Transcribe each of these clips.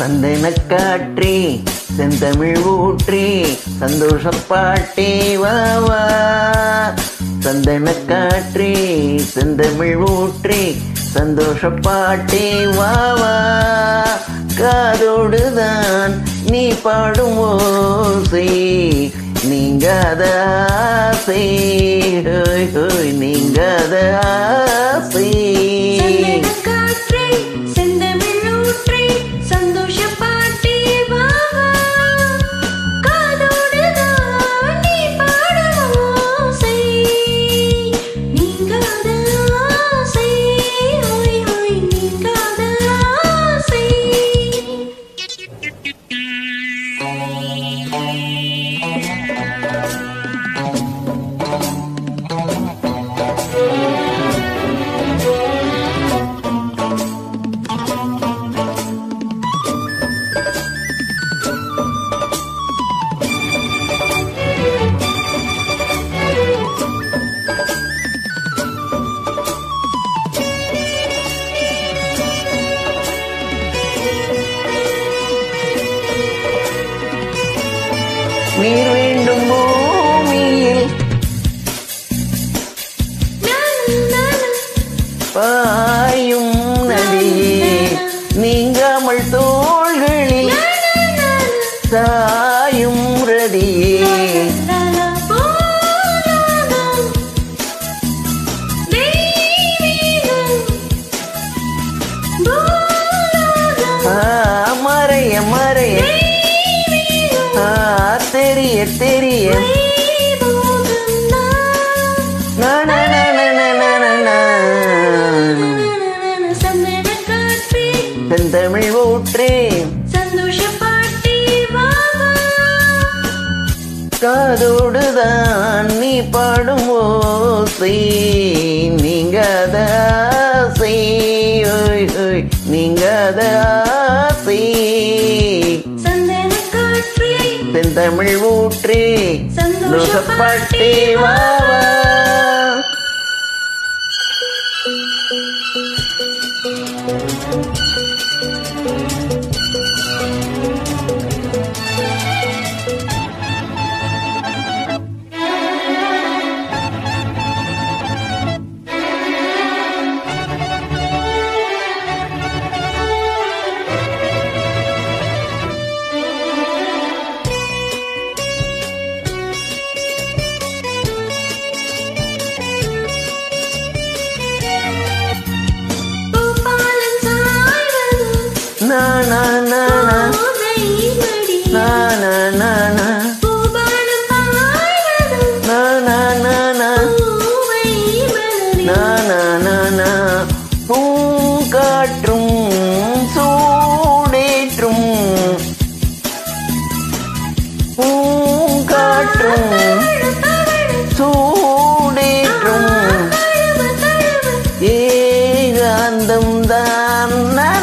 சந்தன காற்றே செந்தமிழ் ஊற்றே சந்தோஷப்பாட்டே வா வா சந்தன காற்றே செந்தமிழ் ஊற்றே சந்தோஷப்பாட்டே வா வா காதோடுதான் நீ பாடும் ஓசை நீங்காத ஆசை ஹோய் ஹோய் நீங்காத ஆசை சந்தனக் காற்றே, செந்தமிழூற்றே, சந்தோஷப் பாட்டே வா வா. காதோடுதான் நீ பாடும் ஓசை. நீங்காத ஆசை, ஓய் ஓய் நீங்காத ஆசை. நீர் வேண்டும் பூமியில் நானும் நானும் பாயும் நதியே நீங்காமல் தோள்களில் நானும் நானும் சாயும் ரதியே லாலா போலாகும் தெய்வீகம் போலாகும் ஆ, மறைய மறைய தெய்வீகம் ஆ, தெரிய தெரிய வைபோகம் நான் நா, நா, நா, நா, நா, நா, நா, நா. சந்தனக் காற்றே, செந்தமிழ் ஊற்றே சந்தோஷப் பாட்டே வா வா. காதோடுதான் நீ பாடும் ஓசை நீங்காத ஆசை ஓய் ஓய் நீங்காத ஆசை சந்தனக் காற்றே, செந்தமிழ் ஊற்றே சந்தோஷப்பாட்டே வா வா. பூபாலம் சாய்வதும் நா, நா, நா, நா. போதை மடி. நா, நா, நா, நா. பூபாலம் பாய்வதும் நா, நா, நா, நா. பூவை மலரே. நா, நா, நா, நா. பூங்காற்றும் சூடேற்றும் பூங்காற்றும் தவழ, தவழ, சூடேற்றும் தழுவ, தழுவ. ஏகாந்தம் தான்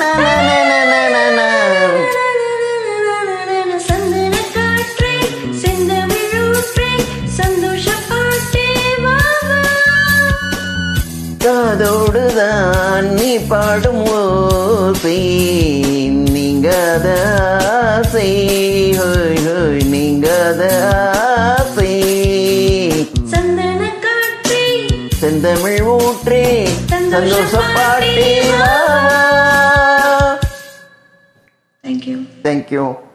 சந்தனக் காற்றே, செந்தமிழூற்றே, சந்தோஷப் பாட்டே வா வா. காதோடுதான் நீ பாடும் ஓசை நீங்காத ஆசை ஹோய் ஹோய் நீங்காத ஆசை சந்தனக் காற்றே, செந்தமிழ் ஊற்றே சந்தோஷப்பாட்டே வா Thank you. தேங்க்யூ